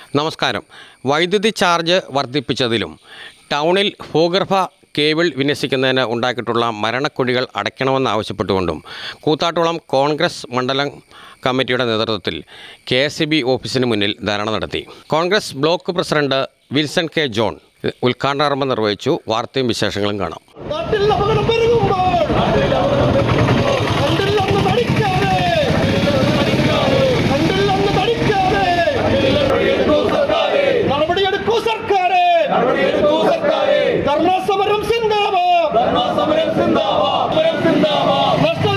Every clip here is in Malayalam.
നമസ്കാരം വൈദ്യുതി ചാർജ് വർദ്ധിപ്പിച്ചതിലും ടൗണിൽ ഭൂഗർഭ കേബിൾ വിന്യസിക്കുന്നതിന് ഉണ്ടാക്കിയിട്ടുള്ള മരണക്കുഴികൾ അടയ്ക്കണമെന്നാവശ്യപ്പെട്ടുകൊണ്ടും കൂത്താട്ടുളം കോൺഗ്രസ് മണ്ഡലം കമ്മിറ്റിയുടെ നേതൃത്വത്തിൽ കെ എസ് ബി ഓഫീസിന് മുന്നിൽ ധരണ നടത്തി Congress block president Wilson K John ഉദ്ഘാടനാർമ്മം നിർവഹിച്ചു വാർത്തയും വിശേഷങ്ങളും കാണാം നാട്ടിൽ അപകടം പെരുകുമ്പോൾ കണ്ടില്ലൊന്ന് പഠിക്കാതെ കണ്ടില്ലൊന്ന് പഠിക്കാതെ നടപടിയെടുക്കൂ സർക്കാരെ ധർണാ സമരം സിന്ദാബാദ് നാഷണൽ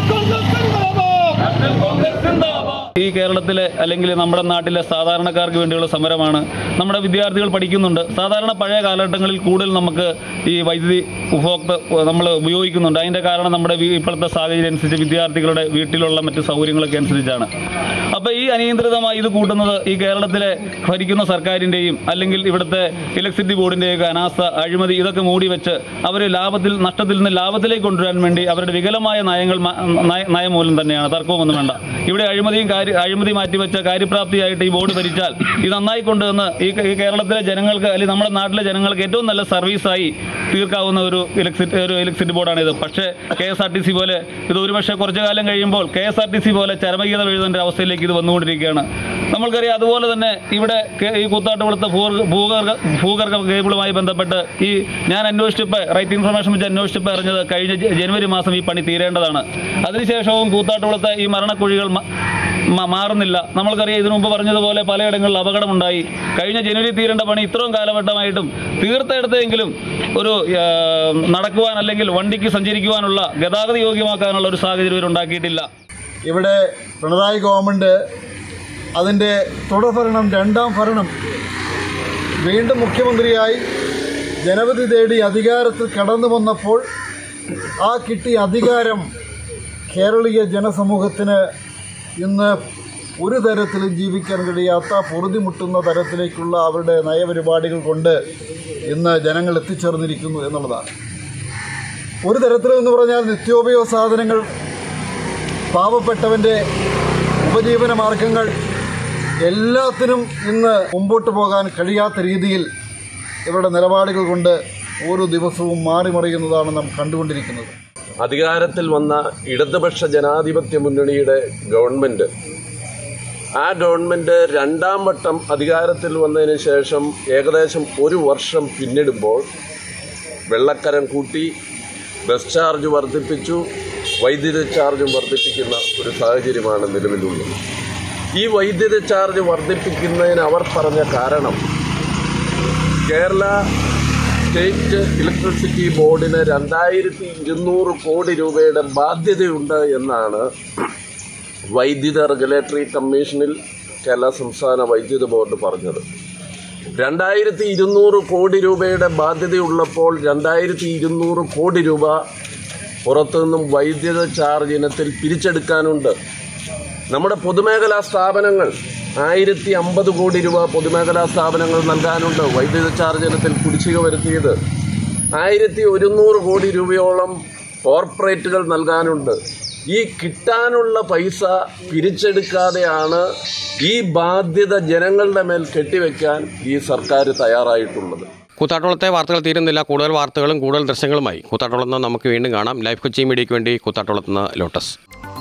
കോൺഗ്രസ് സിന്ദാബാദ് ഈ കേരളത്തിലെ അല്ലെങ്കിൽ നമ്മുടെ നാട്ടിലെ സാധാരണക്കാർക്ക് വേണ്ടിയുള്ള സമരമാണ് നമ്മുടെ വിദ്യാർത്ഥികൾ പഠിക്കുന്നുണ്ട് സാധാരണ പഴയ കാലഘട്ടങ്ങളിൽ കൂടുതൽ നമുക്ക് ഈ വൈദ്യുതി ഉപഭോക്ത നമ്മൾ ഉപയോഗിക്കുന്നുണ്ട് അതിൻ്റെ കാരണം നമ്മുടെ വീ- ഇപ്പോഴത്തെ സാഹചര്യം അനുസരിച്ച് വിദ്യാർത്ഥികളുടെ വീട്ടിലുള്ള മറ്റ് സൗകര്യങ്ങളൊക്കെ അനുസരിച്ചാണ് അപ്പോൾ ഈ അനിയന്ത്രിതമായി ഇത് കൂട്ടുന്നത് ഈ കേരളത്തിലെ ഭരിക്കുന്ന സർക്കാരിൻ്റെയും അല്ലെങ്കിൽ ഇവിടുത്തെ ഇലക്ട്രിസിറ്റി ബോർഡിൻ്റെയൊക്കെ അനാസ്ഥ അഴിമതി ഇതൊക്കെ മൂടി വെച്ച് അവർ ലാഭത്തിൽ നഷ്ടത്തിൽ നിന്ന് ലാഭത്തിലേക്ക് കൊണ്ടുവരാൻ വേണ്ടി അവരുടെ വികലമായ നയങ്ങൾ മ- നയ- നയം മൂലം തന്നെയാണ് തർക്കമൊന്നും വേണ്ട ഇവിടെ അഴിമതിയും കാര്യ അഴിമതി മാറ്റിവെച്ച കാര്യപ്രാപ്തിയായിട്ട് ഈ ബോർഡ് ഭരിച്ചാൽ ഇത് നന്നായി കൊണ്ടുവന്ന് ഈ ഈ കേരളത്തിലെ ജനങ്ങൾക്ക് അല്ലെങ്കിൽ നമ്മുടെ നാട്ടിലെ ജനങ്ങൾക്ക് ഏറ്റവും നല്ല സർവീസായി തീർക്കാവുന്ന ഒരു ഇലക്ട്രിസിറ്റി ഒരു ഇലക്ട്രിസിറ്റി ബോർഡാണ് ഇത് പക്ഷേ K S R T C പോലെ ഇത് ഒരുപക്ഷെ കുറച്ചു കാലം കഴിയുമ്പോൾ K S R T C പോലെ ചരമഗീത എഴുതേണ്ട ഒരു അവസ്ഥയിലേക്ക് ഇത് വന്നുകൊണ്ടിരിക്കുകയാണ് നമ്മൾക്കറിയാം അതുപോലെ തന്നെ ഇവിടെ കെ- ഈ കൂത്താട്ടുകുളത്തെ ഭൂഗർഭ ഭൂഗർഭ ഭൂഗർഭ കേബിളുമായി ബന്ധപ്പെട്ട് ഈ ഞാൻ അന്വേഷിച്ചപ്പോൾ റൈറ്റ് ഇൻഫർമേഷൻ വെച്ച് അന്വേഷിച്ചപ്പോൾ അറിഞ്ഞത് കഴിഞ്ഞ ജ- ജനുവരി മാസം ഈ പണി തീരേണ്ടതാണ് അതിനുശേഷവും കൂത്താട്ടുകുളത്തെ ഈ മരണക്കുഴികൾ മ- മ- മാറുന്നില്ല നമ്മൾക്കറിയാം ഇതിനു മുമ്പ് പറഞ്ഞതുപോലെ പലയിടങ്ങളിൽ അപകടമുണ്ടായി കഴിഞ്ഞ ജനുവരി തീരേണ്ട പണി ഇത്രയും കാലഘട്ടമായിട്ടും തീർത്തെടുത്തെങ്കിലും ഒരു ആ, നടക്കുവാൻ അല്ലെങ്കിൽ വണ്ടിക്ക് സഞ്ചരിക്കുവാനുള്ള ഗതാഗത യോഗ്യമാക്കാനുള്ള ഒരു സാഹചര്യം ഇവരുണ്ടാക്കിയിട്ടില്ല ഇവിടെ പിണറായി ഗവൺമെൻറ് അതിൻ്റെ തുടർഭരണം രണ്ടാം ഭരണം വീണ്ടും മുഖ്യമന്ത്രിയായി ജനവിധി തേടി അധികാരത്തിൽ കടന്നു വന്നപ്പോൾ ആ കിട്ടിയ അധികാരം കേരളീയ ജനസമൂഹത്തിന് ഇന്ന് ഒരു തരത്തിലും ജീവിക്കാൻ കഴിയാത്ത പൊറുതിമുട്ടുന്ന തരത്തിലേക്കുള്ള അവരുടെ നയപരിപാടികൾ കൊണ്ട് ഇന്ന് ജനങ്ങൾ എത്തിച്ചേർന്നിരിക്കുന്നു എന്നുള്ളതാണ് ഒരു തരത്തിലെന്ന് പറഞ്ഞാൽ നിത്യോപയോഗ സാധനങ്ങൾ പാവപ്പെട്ടവൻ്റെ ഉപജീവന മാർഗങ്ങൾ എല്ലാത്തിനും ഇന്ന് മുമ്പോട്ട് പോകാൻ കഴിയാത്ത രീതിയിൽ ഇവരുടെ നിലപാടുകൾ കൊണ്ട് ഓരോ ദിവസവും മാറി മറിയുന്നതാണ് നാം കണ്ടുകൊണ്ടിരിക്കുന്നത് അധികാരത്തിൽ വന്ന ഇടതുപക്ഷ ജനാധിപത്യ മുന്നണിയുടെ ഗവൺമെൻറ് ആ ഗവൺമെൻറ് രണ്ടാം വട്ടം അധികാരത്തിൽ വന്നതിന് ശേഷം ഏകദേശം ഒരു വർഷം പിന്നിടുമ്പോൾ വെള്ളക്കരം കൂട്ടി ബസ് ചാർജ് വർദ്ധിപ്പിച്ചു വൈദ്യുതി ചാർജും വർദ്ധിപ്പിക്കുന്ന ഒരു സാഹചര്യമാണ് നിലവിലുള്ളത് ഈ വൈദ്യുതി ചാർജ് വർദ്ധിപ്പിക്കുന്നതിന് അവർ പറഞ്ഞ കാരണം കേരള സ്റ്റേറ്റ് ഇലക്ട്രിസിറ്റി ബോർഡിന് രണ്ടായിരത്തി ഇരുന്നൂറ് കോടി രൂപയുടെ ബാധ്യതയുണ്ട് എന്നാണ് വൈദ്യുത റെഗുലേറ്ററി കമ്മീഷനിൽ കേരള സംസ്ഥാന വൈദ്യുത ബോർഡ് പറഞ്ഞത് രണ്ടായിരത്തി ഇരുന്നൂറ് കോടി രൂപയുടെ ബാധ്യതയുള്ളപ്പോൾ രണ്ടായിരത്തി ഇരുന്നൂറ് കോടി രൂപ പുറത്തുനിന്നും വൈദ്യുത ചാർജ് ഇനത്തിൽ പിരിച്ചെടുക്കാനുണ്ട് നമ്മുടെ പൊതുമേഖലാ സ്ഥാപനങ്ങൾ ആയിരത്തി അമ്പത് കോടി രൂപ പൊതുമേഖലാ സ്ഥാപനങ്ങൾ നൽകാനുണ്ട് വൈദ്യുത ചാർജ് ഇനത്തിൽ കുടിശ്ശിക വരുത്തിയത് ആയിരത്തി ഒരുന്നൂറ് കോടി രൂപയോളം കോർപ്പറേറ്റുകൾ നൽകാനുണ്ട് ഈ കിട്ടാനുള്ള പൈസ പിരിച്ചെടുക്കാതെയാണ് ഈ ബാധ്യത ജനങ്ങളുടെ മേൽ കെട്ടിവെക്കാൻ ഈ സർക്കാർ തയ്യാറായിട്ടുള്ളത് കൂത്താട്ടുളത്തെ വാർത്തകൾ തീരുന്നില്ല കൂടുതൽ വാർത്തകളും കൂടുതൽ ദൃശ്യങ്ങളുമായി കൂത്താട്ടുളത്ത് നിന്ന് നമുക്ക് വീണ്ടും കാണാം ലൈഫ് കൊച്ചി മീഡിയയ്ക്ക് വേണ്ടി കൂത്താട്ടുളത്ത് നിന്ന് ലോട്ടസ്